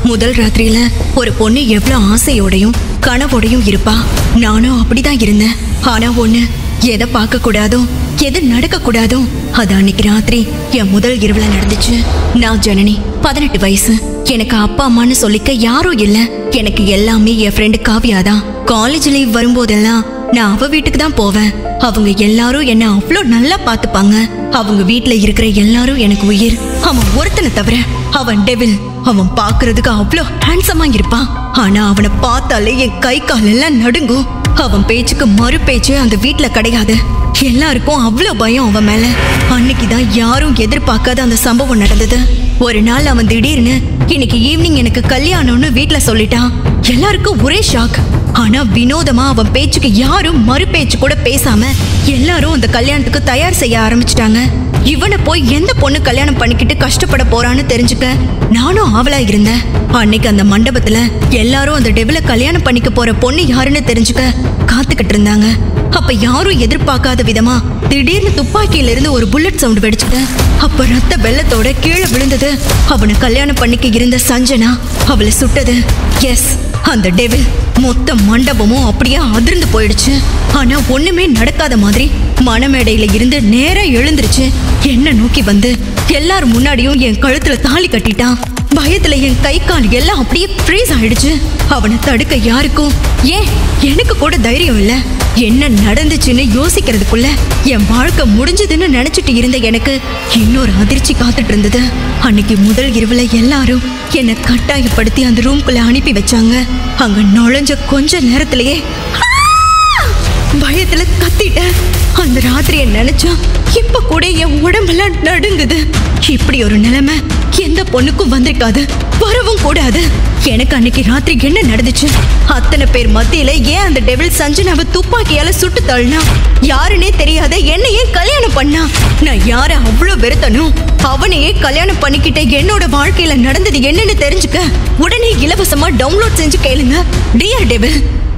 முதல் ராத்திரியில ஒரு பொண்ணு எவ்வளவு ஆசையோடையும் கனவோடையும் இருப்பா நானும் அப்படிதான் இருந்தேன் ஆனா ஒண்ணு எதை பார்க்க கூடாதோ எது நடக்க கூடாதோ அது அன்னைக்கு ராத்திரி என் முதல் இரவுல நடந்துச்சு நான் ஜனனி பதினெட்டு வயசு எனக்கு அப்பா அம்மான்னு சொல்லிக்க யாரும் இல்ல எனக்கு எல்லாமே என் ஃப்ரெண்டு காவியா தான் காலேஜ் லீவ் வரும்போதெல்லாம் நான் அவ வீட்டுக்கு தான் போவேன் அவங்க எல்லாரும் என்ன அவ்வளோ நல்லா பார்த்துப்பாங்க அவங்க வீட்ல இருக்கிற எல்லாரும் எனக்கு உயிர் அவன் ஒருத்தனை தவிர அவன் டெவில் அவன் பார்க்கிறதுக்கு அவ்வளோ ஹேண்ட்ஸமா இருப்பான் ஆனா அவனை பார்த்தாலே என் கை கால் எல்லாம் நடுங்கும் அவன் பேச்சுக்கு மறு பேச்சு அந்த வீட்ல கிடையாது எல்லாருக்கும் அவ்வளோ பயம் அவன் மேல அன்னைக்கு தான் யாரும் எதிர்பார்க்காத அந்த சம்பவம் நடந்தது ஒரு நாள் அவன் திடீர்னு இன்னைக்கு ஈவினிங் எனக்கு கல்யாணம்னு வீட்ல சொல்லிட்டான் எல்லாருக்கும் ஒரே ஷாக் ஆனா வினோதமா அவன் பேச்சுக்கு யாரும் மறு பேச்சு கூட பேசாம எல்லாரும் அந்த கல்யாணத்துக்கு தயார் செய்ய ஆரம்பிச்சிட்டாங்க இவனை போய் எந்த பொண்ணு கல்யாணம் பண்ணிக்கிட்டு கஷ்டப்பட போறான்னு தெரிஞ்சுக்க நானும் ஆவலா இருந்தேன் அன்னைக்கு அந்த மண்டபத்துல எல்லாரும் அந்த டெவில கல்யாணம் பண்ணிக்க போற பொண்ணு யாருன்னு தெரிஞ்சுக்க காத்துக்கிட்டு இருந்தாங்க அப்ப யாரும் எதிர்பார்க்காத விதமா திடீர்னு துப்பாக்கியில இருந்து ஒரு புல்லட் சவுண்ட் வெடிச்சுது அப்ப ரத்த வெள்ளத்தோட கீழே விழுந்தது அவனை கல்யாணம் பண்ணிக்க இருந்த சஞ்சனா அவளை சுட்டது எஸ் அந்த டெவில் மொத்த மண்டபமும் அப்படியே அதிர்ந்து போயிடுச்சு ஆனா ஒண்ணுமே நடக்காத மாதிரி மணமேடையில இருந்து நேரா எழுந்துருச்சு என்ன நோக்கி வந்து எல்லார் முன்னாடியும் என் கழுத்துல தாலி கட்டிட்டான் பயத்துல என் கை கால் எல்லாம் அப்படியே ஃப்ரீஸ் ஆயிடுச்சு அவனை தடுக்க யாருக்கும் ஏன் எனக்கு கூட தைரியம் இல்ல என்ன நடந்துச்சுன்னு யோசிக்கிறதுக்குள்ள என் வாழ்க்கை முடிஞ்சதுன்னு நினைச்சிட்டு இருந்த எனக்கு இன்னொரு அதிர்ச்சி காத்துட்டு இருந்தது அன்னைக்கு முதல் இரவுல எல்லாரும் என்னை கட்டாயப்படுத்தி அந்த ரூம்குள்ள அனுப்பி வச்சாங்க அங்க நுழைஞ்ச கொஞ்ச நேரத்திலேயே பயத்துல கத்திட்டேன் அந்த ராத்திரியை நினைச்சா இப்ப கூட என் உடம்பெல்லாம் நடுங்குது இப்படி ஒரு நிலைமை எந்த பொண்ணுக்கும் வந்திருக்காது வரவும் கூடாது எனக்கு அன்னைக்கு ராத்திரி என்ன நடந்துச்சு அத்தனை பேர் மத்தியில ஏன் அந்த டெவில் சஞ்சனாவை துப்பாக்கியால சுட்டு தள்ளினா யாருன்னே தெரியாத என்னையே கல்யாணம் பண்ணா நான் யார அவ்வளவு வெறுத்தனோ அவனையே கல்யாணம் பண்ணிக்கிட்ட என்னோட வாழ்க்கையில நடந்தது என்னன்னு தெரிஞ்சுக்க உடனே இலவசமா டவுன்லோட் செஞ்சு கேளுங்க டியர் டெவில்